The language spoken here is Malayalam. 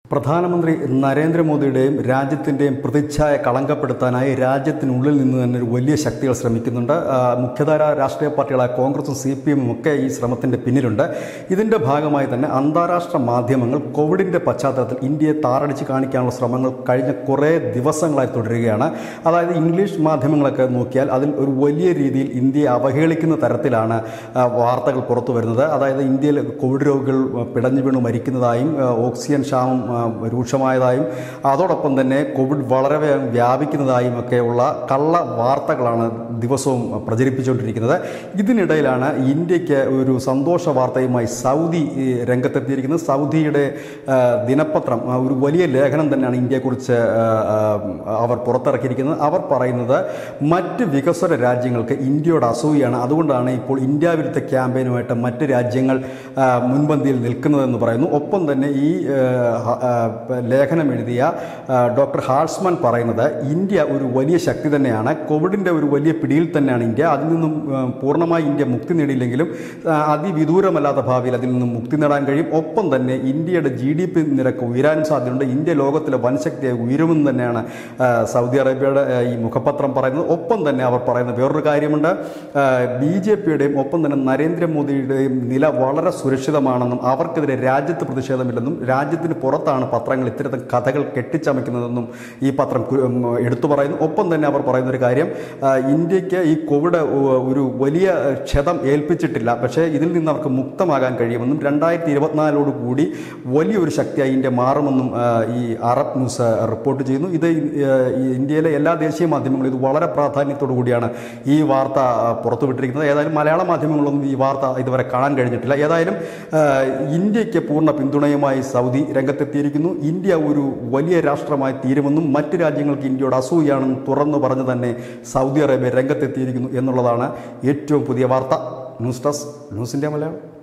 പ്രധാനമന്ത്രി നരേന്ദ്രമോദിയുടെയും രാജ്യത്തിൻ്റെയും പ്രതിച്ഛായ കളങ്കപ്പെടുത്താനായി രാജ്യത്തിനുള്ളിൽ നിന്ന് തന്നെ ഒരു വലിയ ശക്തികൾ ശ്രമിക്കുന്നുണ്ട് ആ, മുഖ്യധാര രാഷ്ട്രീയ പാർട്ടികളായ കോൺഗ്രസും സി പി എമ്മും ഒക്കെ ഈ ശ്രമത്തിൻ്റെ പിന്നിലുണ്ട് ഇതിൻ്റെ ഭാഗമായി തന്നെ അന്താരാഷ്ട്ര മാധ്യമങ്ങൾ കോവിഡിൻ്റെ പശ്ചാത്തലത്തിൽ ഇന്ത്യയെ താറടിച്ച് കാണിക്കാനുള്ള ശ്രമങ്ങൾ കഴിഞ്ഞ കുറേ ദിവസങ്ങളായി തുടരുകയാണ് അതായത് ഇംഗ്ലീഷ് മാധ്യമങ്ങളൊക്കെ നോക്കിയാൽ അതിൽ ഒരു വലിയ രീതിയിൽ ഇന്ത്യയെ അവഹേളിക്കുന്ന തരത്തിലാണ് ആ, വാർത്തകൾ പുറത്തു വരുന്നത് അതായത് ഇന്ത്യയിൽ കോവിഡ് രോഗികൾ ആ, പിടഞ്ഞു വീണ് മരിക്കുന്നതായും ആ, ഓക്സിജൻ ക്ഷാമം ആ, രൂക്ഷമായതായും അതോടൊപ്പം തന്നെ കോവിഡ് വളരെ വേഗം വ്യാപിക്കുന്നതായും ഒക്കെയുള്ള കള്ള വാർത്തകളാണ് ദിവസവും പ്രചരിപ്പിച്ചുകൊണ്ടിരിക്കുന്നത് ഇതിനിടയിലാണ് ഇന്ത്യക്ക് ഒരു സന്തോഷ വാർത്തയുമായി സൗദി ഈ, രംഗത്തെത്തിയിരിക്കുന്നത് സൗദിയുടെ ആ, ദിനപത്രം ആ, ഒരു വലിയ ലേഖനം തന്നെയാണ് ഇന്ത്യയെക്കുറിച്ച് ആ, ആ, അവർ പുറത്തിറക്കിയിരിക്കുന്നത് അവർ പറയുന്നത് മറ്റ് വികസ്വര രാജ്യങ്ങൾക്ക് ഇന്ത്യയോട് അസൂയാണ് അതുകൊണ്ടാണ് ഇപ്പോൾ ഇന്ത്യ വിരുദ്ധ ക്യാമ്പയിനുമായിട്ട് മറ്റ് രാജ്യങ്ങൾ ആ, മുൻപന്തിയിൽ നിൽക്കുന്നതെന്ന് പറയുന്നു ഒപ്പം തന്നെ ഈ ആ, ഹ- ആ, ലേഖനം എഴുതിയ ആ, ഡോക്ടർ ഹാൾസ്മാൻ പറയുന്നത് ഇന്ത്യ ഒരു വലിയ ശക്തി തന്നെയാണ് കോവിഡിൻ്റെ ഒരു വലിയ പിടിയിൽ തന്നെയാണ് ഇന്ത്യ അതിൽ നിന്നും ആ, പൂർണ്ണമായി ഇന്ത്യ മുക്തി നേടിയില്ലെങ്കിലും ആ, അതിവിദൂരമല്ലാത്ത ഭാവിയിൽ അതിൽ നിന്നും മുക്തി നേടാൻ കഴിയും ഒപ്പം തന്നെ ഇന്ത്യയുടെ ജി ഡി പി നിരക്ക് ഉയരാനും സാധ്യതയുണ്ട് ഇന്ത്യ ലോകത്തിലെ വൻശക്തിയായി ഉയരുമെന്ന് തന്നെയാണ് ആ, സൗദി അറേബ്യയുടെ ആ, ഈ മുഖപത്രം പറയുന്നത് ഒപ്പം തന്നെ അവർ പറയുന്ന വേറൊരു കാര്യമുണ്ട് ബി ജെ പിയുടെയും ഒപ്പം തന്നെ നരേന്ദ്രമോദിയുടെയും നില വളരെ സുരക്ഷിതമാണെന്നും അവർക്കെതിരെ രാജ്യത്ത് പ്രതിഷേധമില്ലെന്നും രാജ്യത്തിന് പുറത്താണ് പത്രങ്ങൾ ഇത്തരത്തിൽ കഥകൾ കെട്ടിച്ചമയ്ക്കുന്നതെന്നും ഈ പത്രം കു- ഉം, എടുത്തു പറയുന്നു ഒപ്പം തന്നെ അവർ പറയുന്ന ഒരു കാര്യം ആ, ഇന്ത്യക്ക് ഈ കോവിഡ് ഉ- ഒരു വലിയ ക്ഷതം ഏൽപ്പിച്ചിട്ടില്ല പക്ഷേ ഇതിൽ നിന്ന് അവർക്ക് മുക്തമാകാൻ കഴിയുമെന്നും രണ്ടായിരത്തി ഇരുപത്തിനാലോട് കൂടി വലിയൊരു ശക്തിയായി ഇന്ത്യ മാറുമെന്നും ആ, ഈ അറബ് ന്യൂസ് റിപ്പോർട്ട് ചെയ്യുന്നു ഇത് ആ, ഈ ഇന്ത്യയിലെ എല്ലാ ദേശീയ മാധ്യമങ്ങളും ഇത് വളരെ പ്രാധാന്യത്തോടു കൂടിയാണ് ഈ വാർത്ത ആ, പുറത്തുവിട്ടിരിക്കുന്നത് ഏതായാലും മലയാള മാധ്യമങ്ങളൊന്നും ഈ വാർത്ത ഇതുവരെ കാണാൻ കഴിഞ്ഞിട്ടില്ല ഏതായാലും ആ, ഇന്ത്യക്ക് പൂർണ്ണ പിന്തുണയുമായി സൗദി രംഗത്തെത്തിയിരിക്കുന്നു ഇന്ത്യ ഒരു വലിയ രാഷ്ട്രമായി തീരുമെന്നും മറ്റ് രാജ്യങ്ങൾക്ക് ഇന്ത്യയോട് അസൂയാണെന്നും തുറന്നു പറഞ്ഞു തന്നെ സൗദി അറേബ്യ രംഗത്തെത്തിയിരിക്കുന്നു എന്നുള്ളതാണ് ഏറ്റവും പുതിയ വാർത്ത news desk news India Malayalam